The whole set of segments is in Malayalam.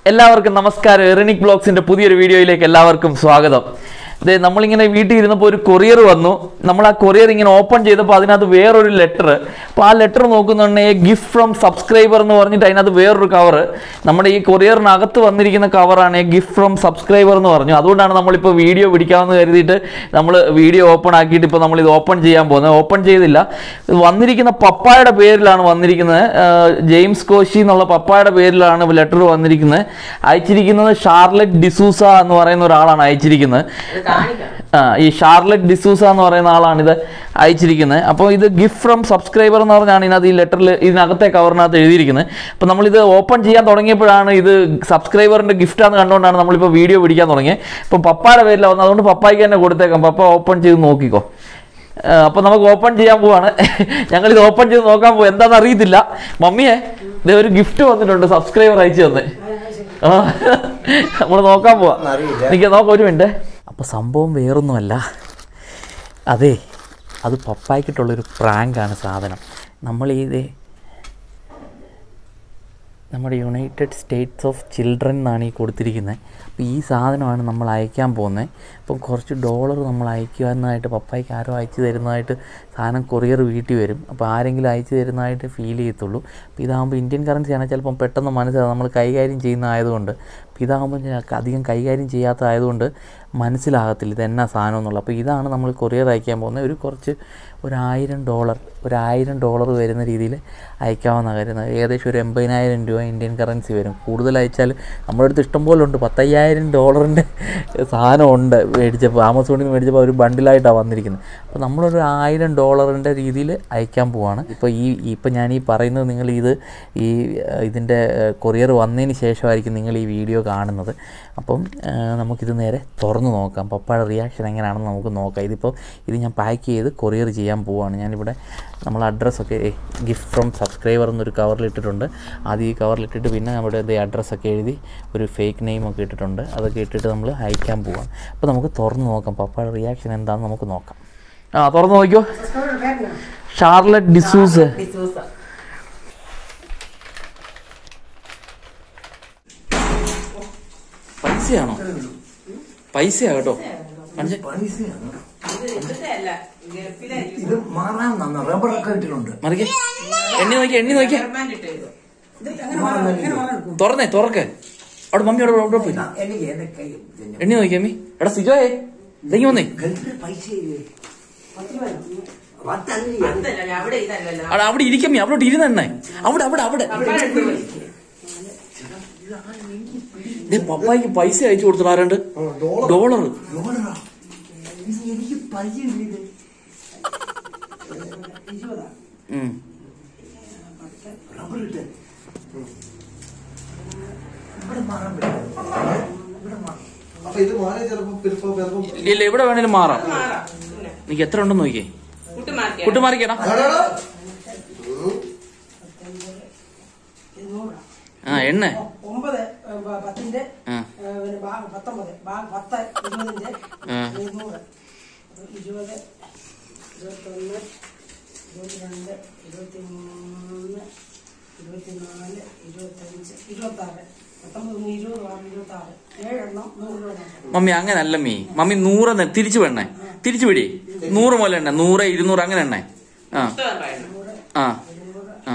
എല്ലാവർക്കും നമസ്കാരം എറിനിക് ബ്ലോഗ്സിന്റെ പുതിയൊരു വീഡിയോയിലേക്ക് എല്ലാവർക്കും സ്വാഗതം ദേ നമ്മളിങ്ങനെ വീട്ടിൽ ഇരുന്നപ്പോൾ ഒരു കൊറിയർ വന്നു നമ്മൾ ആ കൊറിയർ ഇങ്ങനെ ഓപ്പൺ ചെയ്തപ്പോൾ അതിനകത്ത് വേറൊരു ലെറ്റർ അപ്പോൾ ആ ലെറ്റർ നോക്കുന്നുണ്ടെങ്കിൽ ഗിഫ്റ്റ് ഫ്രം സബ്സ്ക്രൈബർ എന്ന് പറഞ്ഞിട്ട് അതിനകത്ത് വേറൊരു കവർ നമ്മുടെ ഈ കൊറിയറിനകത്ത് വന്നിരിക്കുന്ന കവറാണ് ഗിഫ്റ്റ് ഫ്രം സബ്സ്ക്രൈബർ എന്ന് പറഞ്ഞു അതുകൊണ്ടാണ് നമ്മളിപ്പോൾ വീഡിയോ പിടിക്കാമെന്ന് കരുതിയിട്ട് നമ്മൾ വീഡിയോ ഓപ്പൺ ആക്കിയിട്ട് ഇപ്പോൾ നമ്മൾ ഇത് ഓപ്പൺ ചെയ്യാൻ പോകുന്നത് ഓപ്പൺ ചെയ്തില്ല ഇത് വന്നിരിക്കുന്ന പപ്പായുടെ പേരിലാണ് വന്നിരിക്കുന്നത് ആ, ജെയിംസ് കോശി എന്നുള്ള പപ്പായുടെ പേരിലാണ് ലെറ്റർ വന്നിരിക്കുന്നത് അയച്ചിരിക്കുന്നത് ഷാർലറ്റ് ഡിസൂസ എന്ന് പറയുന്ന ഒരാളാണ് അയച്ചിരിക്കുന്നത് ആ, ഈ ഷാർലറ്റ് ഡിസൂസ എന്ന് പറയുന്ന ആളാണ് ഇത് അയച്ചിരിക്കുന്നത് അപ്പോൾ ഇത് ഗിഫ്റ്റ് ഫ്രം സബ്സ്ക്രൈബർ എന്ന് പറഞ്ഞാണ് ഇതിനകത്ത് ഈ ലെറ്ററിൽ ഇതിനകത്തെ കവറിനകത്ത് എഴുതിയിരിക്കുന്നത് അപ്പോൾ നമ്മളിത് ഓപ്പൺ ചെയ്യാൻ തുടങ്ങിയപ്പോഴാണ് ഇത് സബ്സ്ക്രൈബറിൻ്റെ ഗിഫ്റ്റാന്ന് കണ്ടുകൊണ്ടാണ് നമ്മളിപ്പോൾ വീഡിയോ പിടിക്കാൻ തുടങ്ങിയത് ഇപ്പോൾ പപ്പായുടെ പേരിലാണ് വന്നത് അതുകൊണ്ട് പപ്പായ്ക്ക് തന്നെ കൊടുത്തേക്കാം പപ്പ ഓപ്പൺ ചെയ്ത് നോക്കിക്കോ അപ്പോൾ നമുക്ക് ഓപ്പൺ ചെയ്യാൻ പോവാണ് ഞങ്ങൾ ഇത് ഓപ്പൺ ചെയ്ത് നോക്കാൻ പോകും എന്താണെന്ന് അറിയത്തില്ല മമ്മിയെ ഇത് ഒരു ഗിഫ്റ്റ് വന്നിട്ടുണ്ട് സബ്സ്ക്രൈബർ അയച്ചു തന്നെ ആ നമ്മൾ നോക്കാൻ പോവാ എനിക്ക് നോക്കാം ഒരു മിനിറ്റ് അപ്പോൾ സംഭവം വേറൊന്നുമല്ല അതെ അത് പപ്പായ്ക്കിട്ടുള്ളൊരു പ്രാങ്കാണ് സാധനം നമ്മൾ ഈ ഇത് നമ്മുടെ യുണൈറ്റഡ് സ്റ്റേറ്റ്സ് ഓഫ് ചിൽഡ്രൻ എന്നാണ് ഈ കൊടുത്തിരിക്കുന്നത് അപ്പോൾ ഈ സാധനമാണ് നമ്മൾ അയക്കാൻ പോകുന്നത് അപ്പം കുറച്ച് ഡോളർ നമ്മൾ അയക്കുവാനായിട്ട് പപ്പായ്ക്ക് ആരോ അയച്ചു തരുന്നതായിട്ട് സാധനം കൊറിയർ വീട്ടിൽ വരും അപ്പോൾ ആരെങ്കിലും അയച്ചു തരുന്നതായിട്ട് ഫീൽ ചെയ്യത്തുള്ളൂ അപ്പോൾ ഇതാകുമ്പോൾ ഇന്ത്യൻ കറൻസി ആണെങ്കിൽ ചിലപ്പം പെട്ടെന്ന് മനസ്സിലാവും നമ്മൾ കൈകാര്യം ചെയ്യുന്ന ആയതുകൊണ്ട് അപ്പോൾ ഇതാകുമ്പോൾ ഞാൻ അധികം കൈകാര്യം ചെയ്യാത്ത ആയതുകൊണ്ട് മനസ്സിലാകത്തില്ല ഇത് എന്നാ സാധനം എന്നുള്ളത് അപ്പോൾ ഇതാണ് നമ്മൾ കൊറിയർ അയക്കാൻ പോകുന്നത് ഒരു കുറച്ച് ഒരായിരം ഡോളർ ഒരായിരം ഡോളർ വരുന്ന രീതിയിൽ അയക്കാവുന്ന കാര്യം ഏകദേശം ഒരു എൺപതിനായിരം രൂപ ഇന്ത്യൻ കറൻസി വരും കൂടുതൽ അയച്ചാൽ നമ്മുടെ അടുത്ത് ഇഷ്ടം പോലെ ഉണ്ട് പത്തയ്യായിരം ഡോളറിൻ്റെ സാധനം ഉണ്ട് മേടിച്ചപ്പോൾ ആമസോണിൽ നിന്ന് മേടിച്ചപ്പോൾ ഒരു ബണ്ടിലായിട്ടാണ് വന്നിരിക്കുന്നത് അപ്പോൾ നമ്മളൊരു ആയിരം ഡോളറിൻ്റെ രീതിയിൽ അയക്കാൻ പോവാണ് ഇപ്പോൾ ഈ ഇപ്പം ഞാൻ ഈ പറയുന്നത് നിങ്ങൾ ഇത് ഈ ഏഹ്, ഇതിൻ്റെ കൊറിയർ വന്നതിന് ശേഷമായിരിക്കും നിങ്ങൾ ഈ വീഡിയോ കാണുന്നത് അപ്പം ഏഹ്, നമുക്കിത് നേരെ തുറന്ന് നോക്കാം പപ്പയുടെ റിയാക്ഷൻ എങ്ങനെയാണെന്ന് നമുക്ക് നോക്കാം ഇതിപ്പോൾ ഇത് ഞാൻ പാക്ക് ചെയ്ത് കൊറിയർ ചെയ്യാൻ പോവുകയാണ് ഞാനിവിടെ നമ്മൾ അഡ്രസ്സൊക്കെ ഗിഫ്റ്റ് ഫ്രം സബ്സ്ക്രൈബർ എന്നൊരു കവറിൽ ഇട്ടിട്ടുണ്ട് ആദ്യം ഈ കവറിൽ ഇട്ടിട്ട് പിന്നെ നമ്മുടെ ഇത് അഡ്രസ്സൊക്കെ എഴുതി ഒരു ഫേക്ക് നെയിമൊക്കെ ഇട്ടിട്ടുണ്ട് അതൊക്കെ ഇട്ടിട്ട് നമ്മൾ അയക്കാൻ പോവാണ് അപ്പോൾ നമുക്ക് തുറന്ന് നോക്കാം പപ്പയുടെ റിയാക്ഷൻ എന്താണെന്ന് നമുക്ക് നോക്കാം ആ തുറന്ന് നോക്കിയോ ഷാർലറ്റ് ഡിസൂസ് പൈസയാണോ പൈസയാ കേട്ടോ കാണിച്ചേ. ഇത് മാറാൻ നന്ന റബ്ബറൊക്കെ ഇട്ടിട്ടുണ്ട് മറിക്കേ എണ്ണി നോക്കിയേ എണ്ണി നോക്കിയേ തുറന്നേ തുറക്ക് അവിടെ മമ്മി അവിടെ അവിടെ പോയി എനിക്ക് എന്റെ കൈ എണ്ണി നോക്കിയേ അമ്മി എടാ സിജോയെ ഇതെങ്കി വന്നേ ഗൾഫിൽ പൈസ ഇല്ലേ? പത്തല്ലേ? അവിടെ അവിടെ ഇരിക്കമ്മി അവിടെ ഇരുന്നെണ്ണേ അവിടെ അവിടെ അവിടെ ദേ പപ്പായ്ക്ക് പൈസ അയച്ചു കൊടുത്തു ആരാണ്ട് ഡോളർ ഡോളറാ? ഇത് എനിക്ക് പരിചയമില്ല ഇത്. ഉം. റബ്ബർ ഇട്ട്. ഇവിടെ മാറാൻ പറ്റില്ല. ഇവിടെ മാറാം. അപ്പൊ ഇത് മാറി ചിലപ്പോ ചിലപ്പോ ചിലപ്പോ ഇല്ല എവിടെ വേണേലും മാറാം നിനക്ക് എത്ര ഉണ്ടെന്ന് നോക്കിയേ കുട്ടി മാറിക്കടാ ആ എണ്ണ ഒമ്പത് ഏ, പ- പത്തിന്റെ ആ ഏ, പിന്നെ ഭാഗം പത്തൊമ്പത് ഭാഗം പത്ത് ഇരുപതിന്റെ ആ. ഇരുന്നൂറ് ഇരുപത് ഇരുപത്തൊന്ന് ഇരുപത്തിരണ്ട് ഇരുപത്തിമൂന്ന് ഇരുപത്തിനാല് ഇരുപത്തഞ്ച് ഇരുപത്താറ് പത്തൊമ്പത് ഒന്ന് ഇരുപത് ആറ് ഇരുപത്തി ആറ് ഏഴെണ്ണം നൂറ് രൂപ മാത്രം. മമ്മി അങ്ങനല്ല മീ മമ്മി നൂറ് എണ്ണ തിരിച്ചു വേണേ തിരിച്ചു പിടി നൂറ് മുതൽ എണ്ണ നൂറ് ഇരുന്നൂറ് അങ്ങനെ എണ്ണേ ആ ആ ആ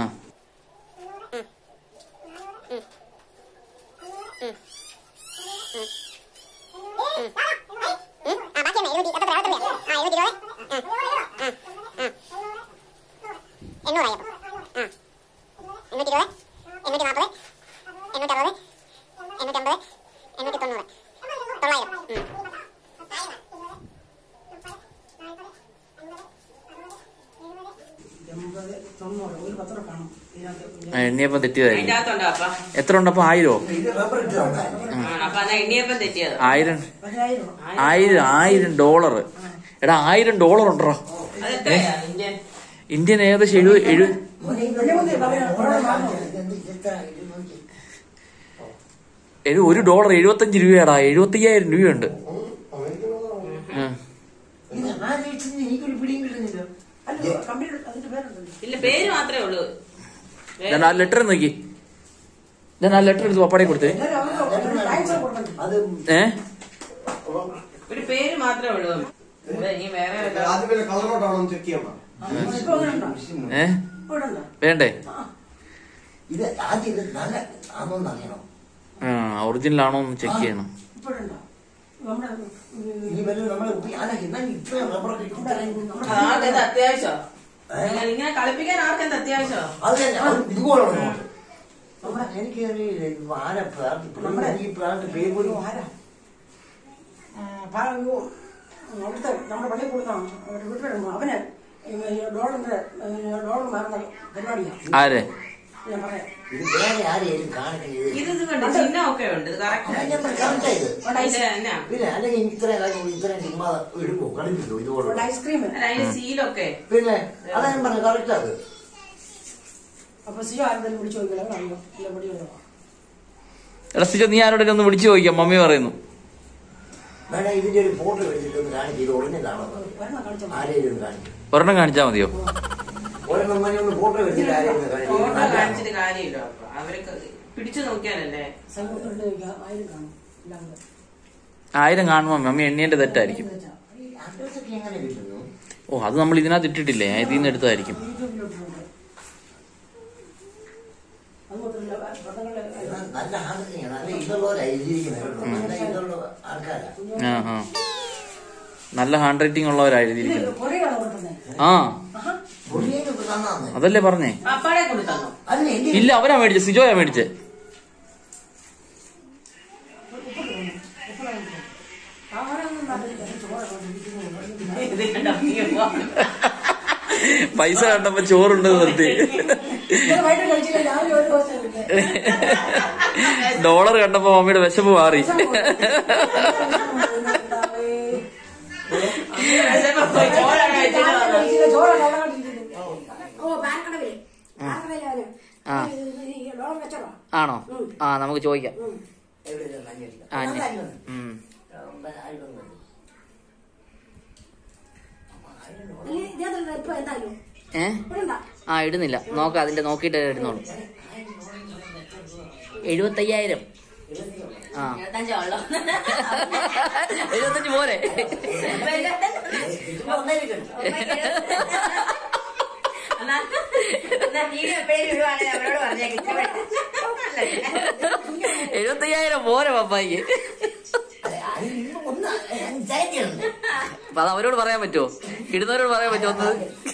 എൺപത് തൊണ്ണൂറ് ഒരു പത്ത് രൂപ കാണും ഇതിനകത്ത് ആ, എണ്ണിയപ്പം തെറ്റിയതായിരിക്കും അതിനകത്തുണ്ടോ അപ്പ എത്ര ഉണ്ടപ്പോ ആയിരോ ഇത് റബ്ബർ ഇട്ടതാണ്. അപ്പൊ അതാ എണ്ണിയപ്പം തെറ്റിയത് ആയിരം പതിനായിരം ആയിരം ആയിരം ഡോളർ എടാ ആയിരം ഡോളർ ഉണ്ടോ അതെത്രയാ ഇന്ത്യൻ ഇന്ത്യൻ ഏകദേശം എഴുപത് എഴുപത് എഴു ഒരു ഡോളർ എഴുപത്തഞ്ച് രൂപയാടാ എഴുപത്തയ്യായിരം രൂപയുണ്ട് ആ. ഇത് ആലോചിച്ചിട്ട് എനിക്കൊരു പിടിയും കിട്ടുന്നില്ല അല്ല കമ്പ്യൂട്ടർ അതിന്റെ പേരുണ്ടല്ലോ ഇല്ല പേര് മാത്രമേ ഉള്ളൂ ഞാൻ ആ ലെറ്റർ നോക്കി ഞാൻ ആ ലെറ്റർ എടുത്ത് പപ്പാടെ കൊടുത്തേ എല്ലാവരും അവരുടെ അത് ഏ ഒരു പേര് മാത്രമേ ഉള്ളൂ ഇവിടെ ഇനി വേറെ വല്ല- ആദ്യം വല്ല കളറോട്ടാണോ ചെക്ക് ചെയ്യണം ഇപ്പൊ ഒന്നുണ്ടോ ഏ ഇവിടെ ഉണ്ടോ വേണ്ടേ ഇത് ആദ്യം ഇത് നല്ല ആണോന്ന് അറിയണം ആ ഒറിജിനൽ ആണോ എന്ന് ചെക്ക് ചെയ്യണം ഇപ്പോഴുണ്ടോ നമ്മുടെ ഇനി വല്ല നമ്മളെ അല്ല എന്നാൽ ഇത്രയും റബ്ബറൊക്കെ ഇത്രയും അത് ആർക്കെന്ത് അത്യാവശ്യം ഇങ്ങനെ- ഇങ്ങനെ കളിപ്പിക്കാൻ ആർക്കെന്ത് അത്യാവശ്യം അത് തന്നെ അത് ഇതുപോലെ വേണം. നമ്മുടെ എനിക്കറിയില്ല ഇത് ആരാ പ്രാർത്ഥി നമ്മുടെ ഈ പ്രാർത്ഥന പേര് പോലും ആരാ ആ, പാ- യ്യോ, അവിടുത്തെ നമ്മുടെ പള്ളിയിൽ കൊടുത്താണ് വീട്ടിലിടുമ്പോ അവന് ഈ ഡോളറിന്റെ ഡോളർ മാറുന്ന പരിപാടിയാണ് ആരെ ഞാൻ പറയാം ഇത് വേറെ ആരെയും കാണിക്കുന്നത് ഇത് ഇത് കണ്ട് ചിഹ്നമൊക്കെ ഉണ്ട് ഇത് കറക്റ്റ് കറക്റ്റാ ഇത് എന്നാ പിന്നെ അല്ലെങ്കിൽ ഇത്രയും കാര്യം ഇത്രയും ചുമ്മാ എടുക്കുമോ കളിപ്പിക്കോ ഇതുപോലെ ഐസ്ക്രീം അല്ല, അതിന്റെ സീലൊക്കെ പിന്നെ അതാ ഞാൻ പറഞ്ഞു കറക്റ്റാ അത് അപ്പൊ സിയോ ആരെങ്കിലും വിളിച്ചു നോക്കിയാൽ അറിയോ ഇല്ല വിളിയോ എടാ സിജോ നീ ആരോടെ ഒന്ന് വിളിച്ചു ചോദിക്കാം മമ്മി പറയുന്നു വേണേ ഇതിന്റെ ഒരു ഫോട്ടോ എടുത്തിട്ട് ഒന്ന് കാണിക്കും ഇത് ഒറിജിനലാണോ ഒരെണ്ണം കാണിച്ചാൽ മതി. ആരെയും കാണിക്കും ഒരെണ്ണം കാണിച്ചാ മതിയോ ഒരെണ്ണം മണി ഒന്ന് ഫോട്ടോ എടുത്തിട്ട് ആരെയും ഫോട്ടോ കാണിക്കും കാണിച്ചിട്ട് കാര്യമില്ല അപ്പൊ അവർക്ക് പിടിച്ചു നോക്കിയാലല്ലേ സംഘത്തിലുണ്ട് ചോദിക്കാം ആയിരം കാണും ഇല്ലാണ്ട് ആയിരം കാണുമ്പോ മമ്മി എണ്ണിയന്റെ തെറ്റായിരിക്കും അഡ്രസ്സൊക്കെ എങ്ങനെ കിട്ടുന്നു ഓ അത് നമ്മൾ ഇതിനകത്ത് ഇട്ടിട്ടില്ലേ ഇതിൽ നിന്ന് എടുത്തതായിരിക്കും യൂട്യൂബിലിട്ടുണ്ട് അത് മാത്രമല്ല പടങ്ങള് നല്ല ആൾക്കാരാണ് നല്ല ഇതുള്ളവരായിരിക്കുന്നത് നല്ല ഇതുള്ള ആൾക്കാരാ ആ ആ നല്ല ഹാൻഡ് റൈറ്റിംഗ് ഉള്ളവരാ എഴുതിയിരിക്കുന്നത് കൊറിയാണ് കൊടുക്കുന്നത് ആ പുള്ളിയൊക്കെ ഇപ്പൊ തന്നാന്ന് അതല്ലേ പറഞ്ഞേ പപ്പാടെ കൊണ്ട് തന്നോ അല്ല എന്റെ ഇല്ല അവരാ മേടിച്ചത് സിജോയാ മേടിച്ചേ അവരൊന്നും പറഞ്ഞില്ല ചോറ് കൊണ്ടിരിക്കുന്നു ഇത് കണ്ടോ? അയ്യോ. പൈസ കണ്ടപ്പോ ചോറുണ്ട് നിർത്തി വൈകിട്ട് കഴിച്ചില്ല രാവിലെ ഒരു ദിവസം ഇല്ലേ? ഡോളർ കണ്ടപ്പോ മമ്മിയുടെ വിശപ്പ് മാറി ചോറാണ് കഴിച്ചിട്ട് വന്നത്. കഴിച്ചില്ല, ചോറ് കള്ളകണ്ടിരിക്കുന്നു. ഓ പാലക്കടവില് പാലക്കടവില് ആ. ലോളം വെച്ചോളാം ആണോ ആ നമുക്ക് ചോദിക്കാം എവിടെ ഇരുന്ന് അന്വേഷിക്കാം. ആ, നല്ല അന്വേ- അന്വേഷണം. ഉം. ആ, ആയിരൊന്നും മതി. ഇതേതല്ല ഇപ്പൊ എന്തായാലും ഏ ഇവിടെണ്ടാ ആ ഇടുന്നില്ല നോക്കാം അതിന്റെ നോക്കിയിട്ട് ഇടുന്നോളൂ എഴുപത്തയ്യായിരം ആ എഴുപത്തഞ്ച് പോരെ ഇപ്പൊ ഒന്നേരിക്കണം. എന്നാ എന്നാ വീഡിയോ എപ്പോഴും വിടുവാണെങ്കിൽ അവരോട് പറഞ്ഞേക്കും എഴുപത്തയ്യായിരം പോരെ പപ്പായിക്ക് അല്ല, അത് ഇന്ന് ഒന്ന് അഞ്ചായിരത്തിയുണ്ട്. അപ്പൊ അത് അവരോട് പറയാൻ പറ്റുമോ ഇടുന്നവരോട് പറയാൻ പറ്റുമോ ഒന്ന്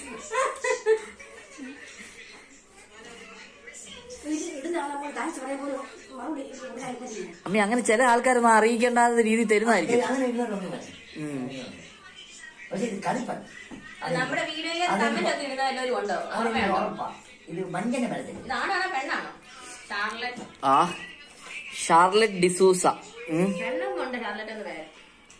ഇടുന്ന നമ്മൾ താങ്ക്സ് പറയുമ്പോൾ മറുപടി ഇവിടെ ആയിട്ടില്ല അമ്മ അങ്ങനെ ചില ആൾക്കാരൊന്നും അറിയിക്കേണ്ടാത്ത രീതി തരുന്നതായിരിക്കും അങ്ങനെ ഇരുന്നോണ്ടൊന്നും മതി. ഉം. പക്ഷെ ഇത് കളിപ്പൻ നമ്മുടെ വീഡിയോയിൽ കമന്റ് ഒക്കെ ഇടുന്ന എല്ലാവരും ഉണ്ടോ അത് ഓർമ്മയുണ്ടോ ഉറപ്പാ. ഇത് വഞ്ചന മരത്തിന് ഇതാണാണോ പെണ്ണാണോ ഷാർലറ്റ് ആ ഷാർലറ്റ് ഡിസൂസ പെണ്ണും ഉണ്ട് ഷാർലറ്റ് എന്ന് പേര്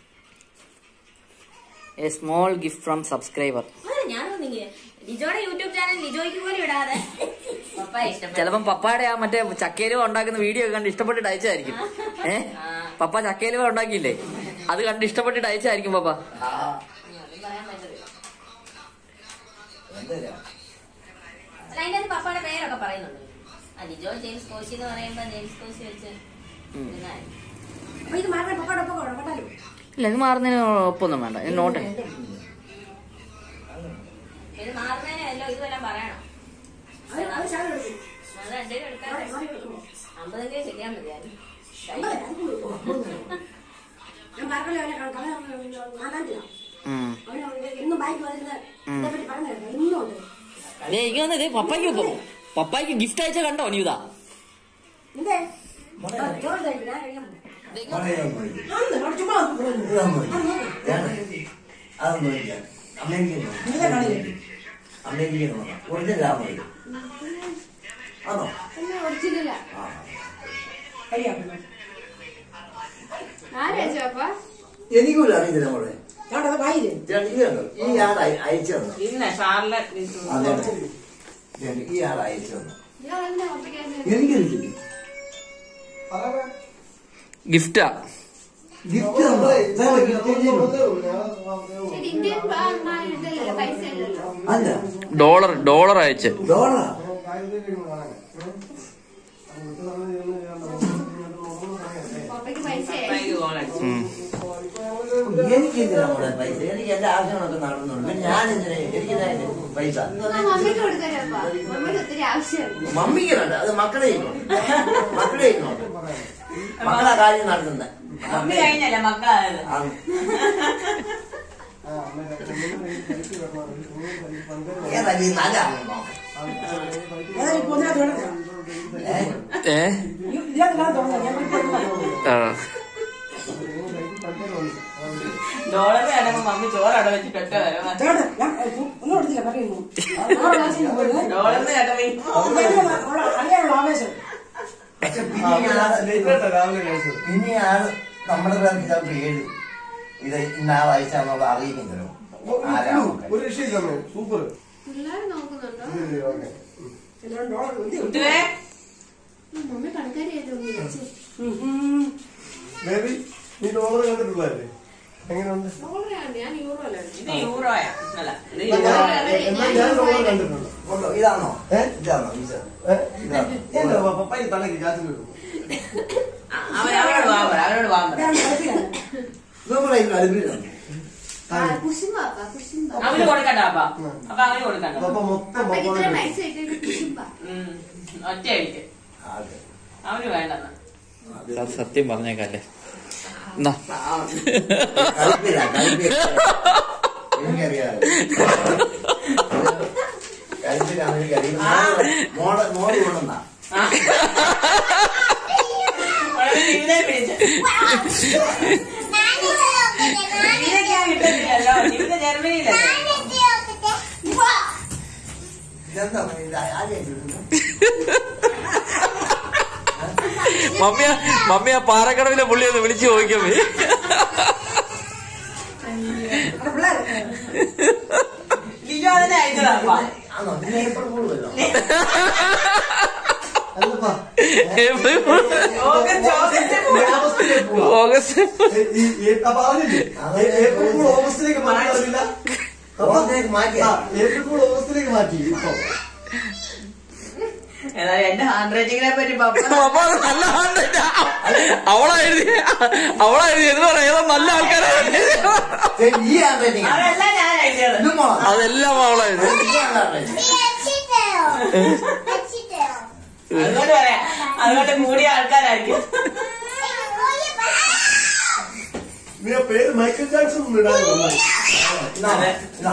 a small gift from subscriber അതെ ഞാനൊന്നും ഇങ്ങനെ ലിജോയുടെ യൂട്യൂബ് ചാനൽ ലിജോയ്ക്ക് പോലും ഇടാതെ പപ്പ ഇഷ്ടപ്പെട്ടു ചിലപ്പം പപ്പായുടെ ആ മറ്റേ ചക്കേലുവ ഉണ്ടാക്കുന്ന വീഡിയോ ഒക്കെ കണ്ട് ഇഷ്ടപ്പെട്ടിട്ട് അയച്ചായിരിക്കും ഏ പപ്പ ചക്കേലുവ ഉണ്ടാക്കിയില്ലേ അത് കണ്ട് ഇഷ്ടപ്പെട്ടിട്ട് അയച്ചായിരിക്കും പപ്പ ആ അതും പറയാൻ പറ്റില്ല എന്തരാ അല്ല അതിന്റെ അകത്ത് പപ്പയുടെ പേരൊക്കെ പറയുന്നുണ്ട് ആ ലിജോ ജെയിംസ് കോശി എന്ന് പറയുമ്പോ ജെയിംസ് കോശി വെച്ച് ഇരുന്നായിരുന്നു. അപ്പൊ ഇത് മാറണ പപ്പാടെ ഒപ്പം കൂടെ കേട്ടാലും ഇല്ല ഇത് മാറുന്നതിന് ഒപ്പൊന്നും വേണ്ട ഇത് നോട്ടെ ഇത് മാറുന്നതിനല്ലോ ഇതുവെല്ലാം പറയണം അത് അത് ശാലം എടുക്കും അത് എന്തെങ്കിലും എടുക്കാൻ മാറി വെക്കുമ്പോ. അമ്പതെങ്കിലും ശരിയാൻ മതിയായിരുന്നു അമ്പത്, അത് കൂടും. ഞാൻ പറഞ്ഞല്ലോ അവനെ കള നാലാണ്ടില്ല ഉം. അവന് എന്നും ബൈക്ക് വരുന്ന ഇതേപ്പറ്റി പറഞ്ഞു എന്നും ഉണ്ട് ദേ, ഇങ്ങ് വന്ന് ദേ പപ്പായ്ക്ക് ഇപ്പൊ- പപ്പായ്ക്ക് ഗിഫ്റ്റ് അയച്ച കണ്ടോ നീതാ എന്തേ ആ, ചോറ് കഴിക്കും ഞാൻ കഴിക്കാൻ പോകും അന്ന് അവിടെ ചുമ്മാ ഒന്ന് പറഞ്ഞു. ഇതൊന്നും ഇല്ല. അതൊന്നും ഇല്ല അമേരിക്കൻ ഇതേ കളിയില്ല. അമേരിക്കൻ ഒറിജിനൽ ആണോ ഇത് ആണോ പിന്നെ ഒറിജിനല്ല ആ കളിയാക്കുന്നു. ആരാ അപ്പ എനിക്കും അറിയത്തില്ല മോളെ ഞാൻ അത് വായില്ലേ ഇതാണ് ഈ കണ്ടോ ഈ ആൾ അയ- അയച്ചു തന്നു ഇന്ന ഷാർലറ്റ് ഡിസൂസ. അതെ ഇതാണ് ഈ ആൾ അയച്ചു തന്നു ഇയാൾ എന്തിനാ ഒറ്റയ്ക്ക് എനിക്കറിയില്ല ഗിഫ്റ്റാ ഗിഫ്റ്റ് തന്നോ? ഇതാണ് ഗിഫ്റ്റ് ചെയ്യുന്നത്. ഇത് ഇന്ത്യൻ ബാ- ഇതല്ലല്ലോ പൈസ അല്ലല്ലോ അല്ല ഡോളർ ഡോളർ അയച്ച് ഡോളറാ പപ്പയ്ക്ക് പൈസ പൈസ ഫോണടിച്ചു എനിക്ക് എന്തിനാ മോളെ പൈസ എനിക്ക് എന്റെ ആവശ്യങ്ങളൊക്കെ നടന്നുള്ളൂ പിന്നെ ഞാൻ എന്തിനാ എനിക്ക് ഇതാ എന്റെ പൈസ മമ്മിക്ക് കൊടുക്കാനപ്പാ മമ്മിക്ക് ഒത്തിരി ആവശ്യമുണ്ട് മമ്മിക്ക് വേണ്ട അത് മക്കളെ ഇരുന്നോട്ടെ മക്കളെ ഇരുന്നോട്ടെ മക്കളെ കാര്യം നടത്തുന്നത് മമ്മി കഴിഞ്ഞല്ല മക്കളായത് ഏതായാലും ഈ നല്ല ആളെ നോക്കാം ഏതായാലും ഇപ്പൊ ഒന്നിനാ തുടങ്ങാം ഏ ഇതിനകത്തെല്ലാം തുടങ്ങാം ഞാൻ ഇപ്പോൾ തുടങ്ങാം. ആ ഡോളർ കിടക്കുമ്പോ മമ്മി ചോറ് അവിടെ വെച്ചിട്ട് ഒറ്റ വരും ചേട്ടാ, ഞാൻ ഒന്നും എടുത്തില്ല പറയുന്നു ആറ് ക്ലാസ്സിൽ പോയത് ഡോളറിന് കേട്ടപ്പോ അറിയാനുള്ള ആവേശം പക്ഷെ പിന്നെയാണ് രാവിലെ കഴിച്ചത് പിന്നെയാണ് നമ്മുടെ പേർക്ക് ഇതാ പേര് ഇത് ഇന്നാളാഴ്ച എന്നുള്ള അറിയിക്കുന്നല്ലോ ആരാ മക്കൾ ഒരു രക്ഷയില്ല അമ്മേ. സൂപ്പർ പിള്ളേർ നോക്കുന്നുണ്ടോ ഇത് ഓക്കെ എല്ലാവരും ഡോളർ ഉണ്ട്. കുട്ടുവേ മമ്മി കണക്കാരിയായിട്ട് വിളിച്ചു ബേബി നീ ഡോളർ കണ്ടിട്ടുള്ളതല്ലേ എങ്ങനെയുണ്ട് ഡോളറാണ് ഞാൻ യൂറോ അല്ലേ ഇത് യൂറോയാ അല്ല ഇത് എന്നാ യൂറോ ഞാൻ- എന്നാ ഞാൻ ഡോളർ കണ്ടിട്ടുണ്ട് കൊണ്ടോ, ഇതാണോ ഏ? ഇതാണോ ഇത് ഏ? ഇതാണോ എന്താ പപ്പായി തലക്ക് കാച്ചു കിട്ടും അവൻ അവനോട് വാ പറ അവനോട് വാ പറ ഞാൻ കളിപ്പിലാണ്. നമ്മുടെ കയ്യിൽ അലുപ്പിലാണ് കുശുമ്പാപ്പാ കുശുമ്പ അവന് കൊടുക്കണ്ട അപ്പ അപ്പൊ അവന് കൊടുക്കണ്ട അപ്പൊ മൊത്തം അപ്പൊ ഇത്ര പപ്പായ പൈസ ഇട്ടിട്ട് കുശുമ്പാ ഉം. ഒറ്റ അടിക്ക് അതെ അവന് വേണ്ടെന്ന് അത് സത്യം പറഞ്ഞേക്കല്ലേ എന്നാ കളിപ്പില്ല കളിപ്പില്ല എനിക്കറിയാം കളിപ്പിലാണ് എനിക്കറിയാം മോള് മോള് കൊണ്ടുവന്നാ വളരെ ഇവിടെ പിടിച്ച് ഇതൊക്കെ ഞാൻ കിട്ടത്തില്ലല്ലോ ഇവിടെ ജർമ്മനിയിലല്ലേ ഇതെന്താ ഇത് ആദ്യം മമ്മിയ മമ്മിയ പാറക്കടവിലെ പുള്ളി ഒന്ന് വിളിച്ചു ചോദിക്കാൻ പോയി അവിടെ പിള്ളേര് ലിജോ അതിനെ അയച്ചതാ അപ്പ ആണോ പിന്നെ എപ്പോഴും കൂടുമല്ലോ അല്ലപ്പാ ഓഗസ്റ്റ് ഓഗസ്റ്റ് ഈ അവസ്ഥയിലേക്ക് പോവാ. ഓഗസ്റ്റ് ഏ, ഈ ഏ- അപ്പൊ അറിഞ്ഞില്ലേ ഏ- ഏപ്രിൽ കൂടെ ഓഗസ്റ്റിലേക്ക് മാറ്റി അറിയില്ല ഓഗസ്റ്റിലേക്ക് മാറ്റിയാ? ആ, ഏപ്രിൽ കൂടെ ഓഗസ്റ്റിലേക്ക് മാറ്റി ഇപ്പൊ ഏതായാലും എന്റെ ഹാൻഡ് റൈറ്റിങ്ങിനെ പറ്റി പപ്പ പപ്പ അത് നല്ല ആളുണ്ട്. അവളാ എഴുതി അവളാ എഴുതി എന്ന് പറയാം ഏതോ നല്ല ആൾക്കാരാ ഏയ്, ഈ ഹാൻഡ് റൈറ്റിംഗ് അതെല്ലാം ഞാൻ എഴുതിയത് ഇത് മോളാ അതെല്ലാം അവളാ എഴുതി ഈ ഹാൻഡ് റൈറ്റിംഗ് അതുകൊണ്ട് പറയാം അതുകൊണ്ട് കൂടിയ ആൾക്കാരായിരിക്കും നീ ആ പേര് മൈക്കിൾ ജാക്സൺ ഒന്നും ഇടാൻ നന്നായി ഇതാ ഇതാ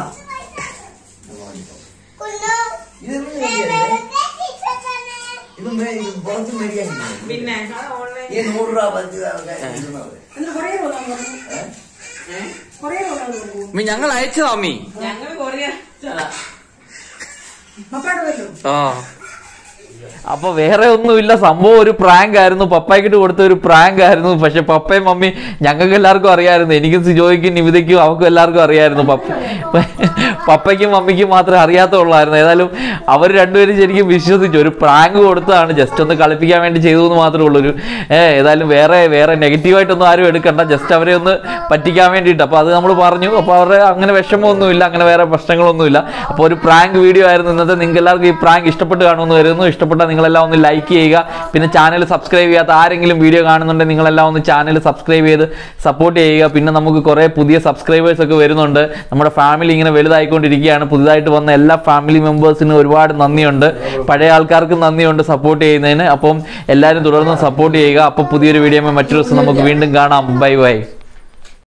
ഇത് മേടിക്കണ്ടേ? ഇത് മേ- ഇത് പുറത്ത് മേടിക്കാൻ കിട്ടുമോ? പിന്നെ അത് ഓൺലൈൻ ഈ നൂറ് രൂപ പത്ത് രൂപ ഒക്കെ കിട്ടുന്നത് എന്നിട്ട് കുറേ കൊണ്ടാന്ന് പറഞ്ഞു കുറേ കൊണ്ടാന്ന് പറഞ്ഞു അമ്മി ഞങ്ങൾ അയച്ചതാ അമ്മി ഞങ്ങൾ കൊറിയ പപ്പായുടെ വല്ലോ ആ അപ്പൊ വേറെ ഒന്നുമില്ല സംഭവം ഒരു പ്രാങ്ക് ആയിരുന്നു പപ്പായ്ക്കിട്ട് കൊടുത്ത ഒരു പ്രാങ്ക് ആയിരുന്നു പക്ഷെ പപ്പയും മമ്മി ഞങ്ങൾക്ക് എല്ലാവർക്കും അറിയായിരുന്നു എനിക്കും സിജോയ്ക്കും നിവിതയ്ക്കും അവർക്കും എല്ലാവർക്കും അറിയായിരുന്നു പപ്പ പപ്പയ്ക്കും മമ്മിക്കും മാത്രമേ അറിയാത്തുള്ളായിരുന്നു ഏതായാലും അവർ രണ്ടുപേരും ശരിക്കും വിശ്വസിച്ചു ഒരു പ്രാങ്ക് കൊടുത്തതാണ് ജസ്റ്റ് ഒന്ന് കളിപ്പിക്കാൻ വേണ്ടി ചെയ്തു എന്ന് മാത്രമേ ഉള്ളൂ ഒരു ഏ, ഏതായാലും വേറെ വേറെ നെഗറ്റീവായിട്ടൊന്നും ആരും എടുക്കണ്ട ജസ്റ്റ് അവരെ ഒന്ന് പറ്റിക്കാൻ വേണ്ടിയിട്ട് അപ്പോൾ അത് നമ്മൾ പറഞ്ഞു അപ്പോൾ അവരുടെ അങ്ങനെ വിഷമമൊന്നുമില്ല അങ്ങനെ വേറെ പ്രശ്നങ്ങളൊന്നുമില്ല അപ്പോൾ ഒരു പ്രാങ്ക് വീഡിയോ ആയിരുന്നു ഇന്നത്തെ നിങ്ങൾക്ക് എല്ലാവർക്കും ഈ പ്രാങ്ക് ഇഷ്ടപ്പെട്ട് കാണുമെന്ന് വരുന്നു ഇഷ്ടപ്പെട്ടാൽ നിങ്ങളെല്ലാം ഒന്ന് ലൈക്ക് ചെയ്യുക പിന്നെ ചാനൽ സബ്സ്ക്രൈബ് ചെയ്യാത്ത ആരെങ്കിലും വീഡിയോ കാണുന്നുണ്ടെങ്കിൽ നിങ്ങളെല്ലാം ഒന്ന് ചാനൽ സബ്സ്ക്രൈബ് ചെയ്ത് സപ്പോർട്ട് ചെയ്യുക പിന്നെ നമുക്ക് കുറേ പുതിയ സബ്സ്ക്രൈബേഴ്സ് ഒക്കെ വരുന്നുണ്ട് നമ്മുടെ ഫാമിലി ഇങ്ങനെ വലുതായിക്കൊണ്ടിരിക്കുകയാണ് പുതുതായിട്ട് വന്ന എല്ലാ ഫാമിലി മെമ്പേഴ്സിനും ഒരുപാട് നന്ദിയുണ്ട് പഴയ ആൾക്കാർക്കും നന്ദിയുണ്ട് സപ്പോർട്ട് ചെയ്യുന്നതിന് അപ്പം എല്ലാവരും തുടർന്ന് സപ്പോർട്ട് ചെയ്യുക അപ്പോൾ പുതിയൊരു വീഡിയോ മറ്റൊരു ദിവസം നമുക്ക് വീണ്ടും കാണാം ബൈ ബൈ